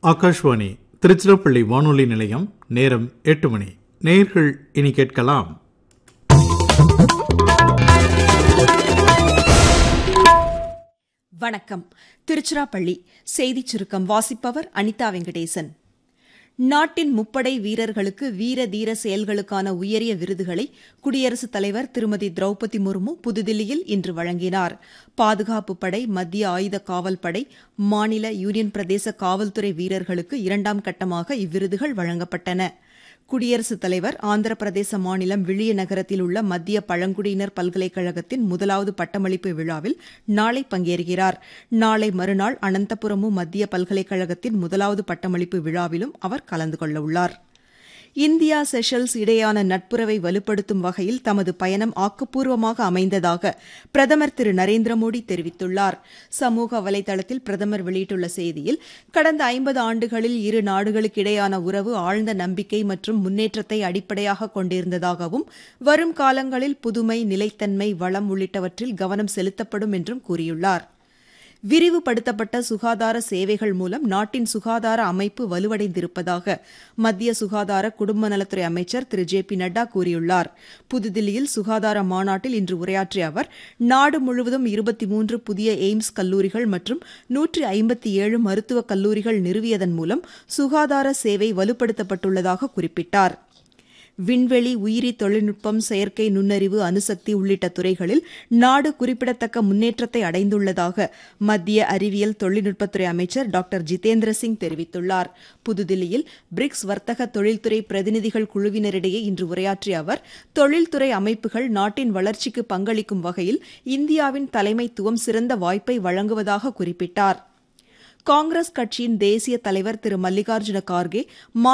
ஆகாஷ்வாணி திருச்சிராப்பள்ளி வானொலி நிலையம் நேரம் எட்டு மணி நேயர்கள் இனி கேட்கலாம் வணக்கம் திருச்சிராப்பள்ளி செய்திச் சுருக்கம் வாசிப்பவர் அனிதா வெங்கடேசன் நாட்டின் முப்படை வீரர்களுக்கு வீர தீர செயல்களுக்கான உயரிய விருதுகளை குடியரசுத் தலைவர் திருமதி திரௌபதி முர்மு புதுதில்லியில் இன்று வழங்கினார் பாதுகாப்பு படை மத்திய ஆயுத காவல் படை மாநில யூனியன் பிரதேச காவல்துறை வீரர்களுக்கு இரண்டாம் கட்டமாக இவ்விருதுகள் வழங்கப்பட்டன குடியரசுத் தலைவர் ஆந்திர பிரதேச மாநிலம் விழியநகரத்தில் உள்ள மத்திய பழங்குடியினர் பல்கலைக்கழகத்தின் முதலாவது பட்டமளிப்பு விழாவில் நாளை பங்கேற்கிறார் நாளை மறுநாள் அனந்தபுரமு மத்திய பல்கலைக்கழகத்தின் முதலாவது பட்டமளிப்பு விழாவிலும் அவர் கலந்து கொள்ளவுள்ளார் இந்தியா செஷல்ஸ் இடையேயான நட்புறவை வலுப்படுத்தும் வகையில் தமது பயணம் ஆக்கப்பூர்வமாக அமைந்ததாக பிரதமர் திரு நரேந்திர மோடி தெரிவித்துள்ளார் சமூக வலைதளத்தில் பிரதமர் வெளியிட்டுள்ள செய்தியில் கடந்த ஐம்பது ஆண்டுகளில் இரு நாடுகளுக்கிடையான உறவு ஆழ்ந்த நம்பிக்கை மற்றும் முன்னேற்றத்தை அடிப்படையாக கொண்டிருந்ததாகவும் வரும் காலங்களில் புதுமை நிலைத்தன்மை வளம் உள்ளிட்டவற்றில் கவனம் செலுத்தப்படும் என்றும் கூறியுள்ளார் விரிவுபடுத்தப்பட்ட சுகாதார சேவைகள் மூலம் நாட்டின் சுகாதார அமைப்பு வலுவடைந்திருப்பதாக மத்திய சுகாதார குடும்ப நலத்துறை அமைச்சர் திரு ஜே பி நட்டா கூறியுள்ளார் புதுதில்லியில் சுகாதார மாநாட்டில் இன்று உரையாற்றிய அவர் நாடு முழுவதும் இருபத்தி மூன்று புதிய எய்ம்ஸ் கல்லூரிகள் மற்றும் நூற்றி ஐம்பத்தி ஏழு மருத்துவக் கல்லூரிகள் நிறுவியதன் மூலம் சுகாதார சேவை வலுப்படுத்தப்பட்டுள்ளதாக குறிப்பிட்டார் விண்வெளி உயிரி தொழில்நுட்பம் செயற்கை நுண்ணறிவு அணுசக்தி உள்ளிட்ட துறைகளில் நாடு குறிப்பிடத்தக்க முன்னேற்றத்தை அடைந்துள்ளதாக மத்திய அறிவியல் தொழில்நுட்பத்துறை அமைச்சர் டாக்டர் ஜிதேந்திர சிங் தெரிவித்துள்ளார் புதுதில்லியில் பிரிக்ஸ் வர்த்தக தொழில்துறை பிரதிநிதிகள் குழுவினரிடையே இன்று உரையாற்றிய அவர் தொழில்துறை அமைப்புகள் நாட்டின் வளர்ச்சிக்கு பங்களிக்கும் வகையில் இந்தியாவின் தலைமைத்துவம் சிறந்த வாய்ப்பை வழங்குவதாக குறிப்பிட்டார் காங்கிரஸ் கட்சியின் தேசிய தலைவர் திரு மல்லிகார்ஜுன கார்கே